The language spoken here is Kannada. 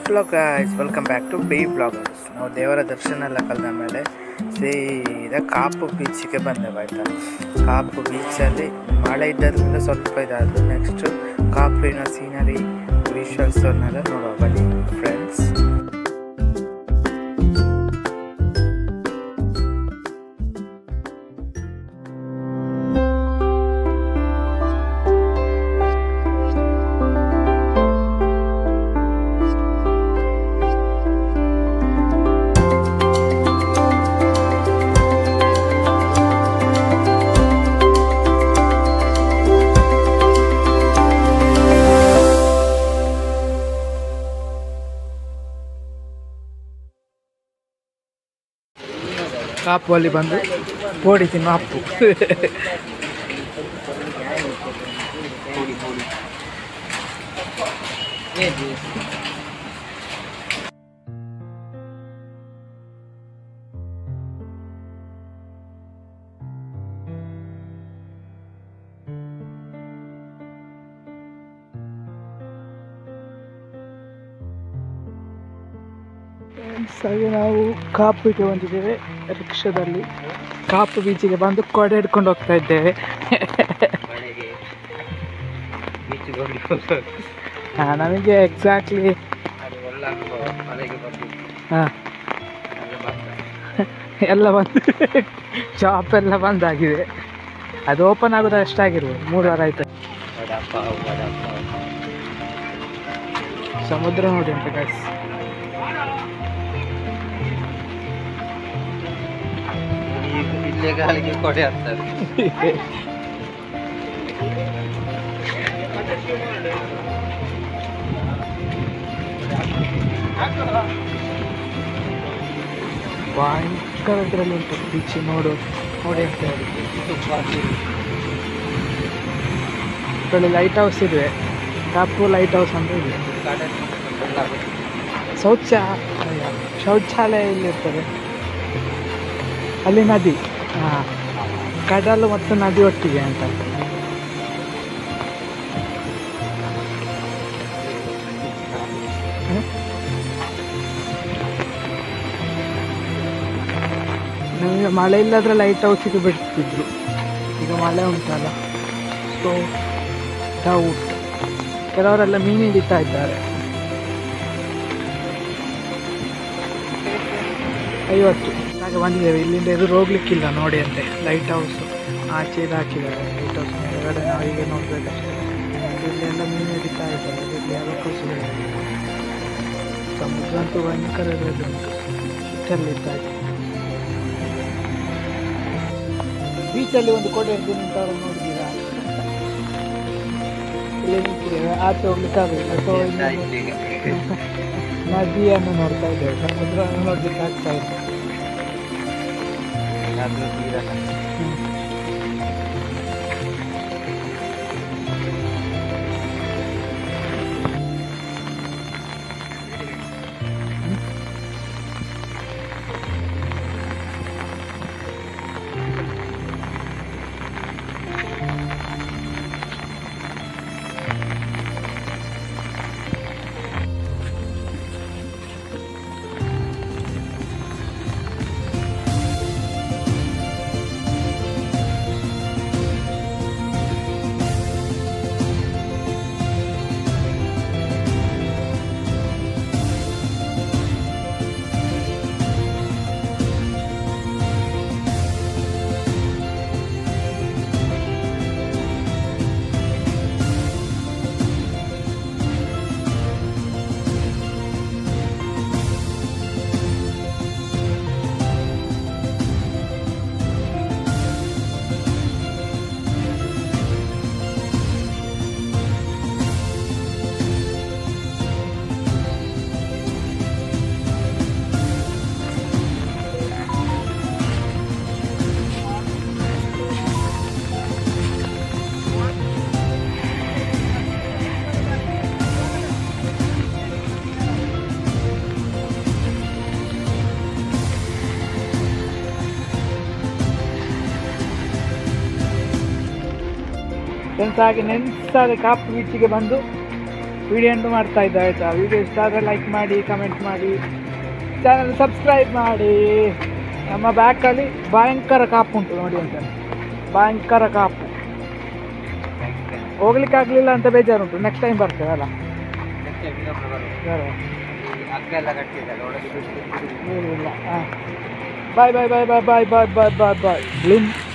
Hello guys welcome back to B bloggers ನಾವು ದೇವರ ದರ್ಶನ ಎಲ್ಲ ಕಳೆದ ಮೇಲೆ ಸೀದಾ ಕಾಪು ಬೀಚಿಗೆ ಬಂದೆವು ಆಯಿತಾ ಕಾಪು ಬೀಚಲ್ಲಿ ಮಳೆ ಇದ್ದದ್ರಿಂದ ಸ್ವಲ್ಪ ಇದಾದ್ರು ನೆಕ್ಸ್ಟು ಕಾಪಿನ ಸೀನರಿ ವಿಷುವಲ್ಸನ್ನೆಲ್ಲ ನೋಡುವ ಬನ್ನಿ ಫ್ರೆಂಡ್ಸ್ ಕಾಪು ಅಲ್ಲಿ ಬಂದು ಪೋಡಿ ತಿನ್ನು ಅಪ್ಪು ಹಾಗೆ ನಾವು ಕಾಪಿಗೆ ಬಂದಿದ್ದೇವೆ ರಿಕ್ಷಾದಲ್ಲಿ ಕಾಪು ಬೀಚಿಗೆ ಬಂದು ಕೊಡೆ ಹಿಡ್ಕೊಂಡು ಹೋಗ್ತಾ ಇದ್ದೇವೆ ಹಾ, ನಮಗೆ ಎಕ್ಸಾಕ್ಟ್ಲಿ ಹಾಂ ಎಲ್ಲ ಬಂದು ಶಾಪ್ ಎಲ್ಲ ಬಂದಾಗಿದೆ ಅದು ಓಪನ್ ಆಗೋದು ಅಷ್ಟಾಗಿರ್ಬೋದು ಮೂರು ವಾರ ಆಯ್ತು ಸಮುದ್ರ ನೋಡಿ ಅಂತ guys. ಇಲ್ಲೇ ಗಾಳಿಗೆ ಕೊಡೆ ಆಗ್ತದೆ ಭಯಂಕರ ಇದರಲ್ಲಿ ಉಂಟು ಬೀಚ್ ನೋಡು ನೋಡಿ ಅಂತ ಹೇಳಿ ಇದರಲ್ಲಿ ಲೈಟ್ ಹೌಸ್ ಇದೆ ಕಾಪು ಲೈಟ್ ಹೌಸ್ ಅಂತ ಇದೆ ಶೌಚ ಅಯ್ಯ, ಶೌಚಾಲಯ ಇಲ್ಲಿರ್ತದೆ ಅಲ್ಲಿ ನದಿ ಹಾಂ ಕಡಲು ಮತ್ತು ನದಿ ಒಟ್ಟಿಗೆ ಅಂತ ಹ್ಮ್? ನಮಗೆ ಮಳೆ ಇಲ್ಲದ್ರೆ ಲೈಟ್ ಹೌಸಿಗೆ ಬಿಡ್ತಿದ್ರು ಈಗ ಮಳೆ ಉಂಟಲ್ಲ ಸೊ ಡೌಟ್ ಕೆಲವರೆಲ್ಲ ಮೀನು ಹಿಡಿತಾ ಇದ್ದಾರೆ ಐವತ್ತು ಹಾಗೆ ಬಂದಿದ್ದೇವೆ ಇಲ್ಲಿಂದ ಎದುರು ಹೋಗ್ಲಿಕ್ಕಿಲ್ಲ ನೋಡಿ ಅಂತೆ ಲೈಟ್ ಹೌಸ್ ಆಚೆ ಇದು ಹಾಕಿದ್ದಾರೆ ಲೈಟ್ ಹೌಸ್ ಮೇಲ್ಗಡೆ ನಾವು ಈಗ ನೋಡ್ಬೇಕಷ್ಟೇ ಇಲ್ಲೆಲ್ಲ ಮೀನು ಹಿಡಿತಾ ಇದ್ದಾರೆ ಇಲ್ಲಿ ಅವಕಾಶಗಳಿದೆ ಸಮುದ್ರ ಅಂತೂ ಭಯಂಕರ ಇದ್ರಲ್ಲಿ ಉಂಟು ಇಷ್ಟಲ್ಲಿ ಇರ್ತಾ ಇದೆ ಬೀಚಲ್ಲಿ ಒಂದು ಕೋಟೆ ಹಿಡಿದು ನಿಂತವ್ರು ನೋಡಿದ್ದೀರಾ ಇಲ್ಲೇ ನಿಂತಿದ್ದೇವೆ ಆಚೆ ಹೋಗ್ಲಿಕ್ಕೆ ಆಗಲಿಲ್ಲ ಸೊ ನದಿಯನ್ನು ನೋಡ್ತಾ ಇದ್ದೇವೆ ಸಮುದ್ರವನ್ನು ನೋಡ್ಲಿಕ್ಕೆ ಆಗ್ತಾ ಇದೆ ಹ್ಮ್. ಫ್ರೆಂಡ್ಸ್ ಹಾಗೆ ನೆನ್ಸಾದ ಕಾಪು ಬೀಚಿಗೆ ಬಂದು ವಿಡಿಯೋ ಎಂಟು ಮಾಡ್ತಾ ಇದ್ದೆ ಆಯಿತಾ ವಿಡಿಯೋ ಇಷ್ಟ ಆದರೆ ಲೈಕ್ ಮಾಡಿ ಕಮೆಂಟ್ ಮಾಡಿ ಚಾನಲ್ ಸಬ್ಸ್ಕ್ರೈಬ್ ಮಾಡಿ ನಮ್ಮ ಬ್ಯಾಕಲ್ಲಿ ಭಯಂಕರ ಕಾಪು ಉಂಟು ನೋಡಿ ಅಂತ ಭಯಂಕರ ಕಾಪು ಹೋಗ್ಲಿಕ್ಕೆ ಆಗಲಿಲ್ಲ ಅಂತ ಬೇಜಾರುಂಟು ನೆಕ್ಸ್ಟ್ ಟೈಮ್ ಬರ್ತೇವೆ ಅಲ್ಲ ನೆಕ್ಸ್ಟ್ ಟೈಮ್ ಇನ್ನೊಬ್ರು ಬರುದು. ಬರುವ. ಹಗ್ಗ ಎಲ್ಲ ಕಟ್ಟಿದ್ದಲ್ಲ ಒಳಗೆ ಬಿಟ್ಟು ಬಿಟ್ಟು ಬಿಟ್ಟು. ಏನಿಲ್ಲ ಹಾಂ ಬಾಯ್ ಬಾಯ್ ಬಾಯ್ ಬಾಯ್ ಬಾಯ್ ಬಾಯ್ ಬಾಯ್ ಬಾಯ್ ಬಾಯ್ ಬ್ಲಿಮ್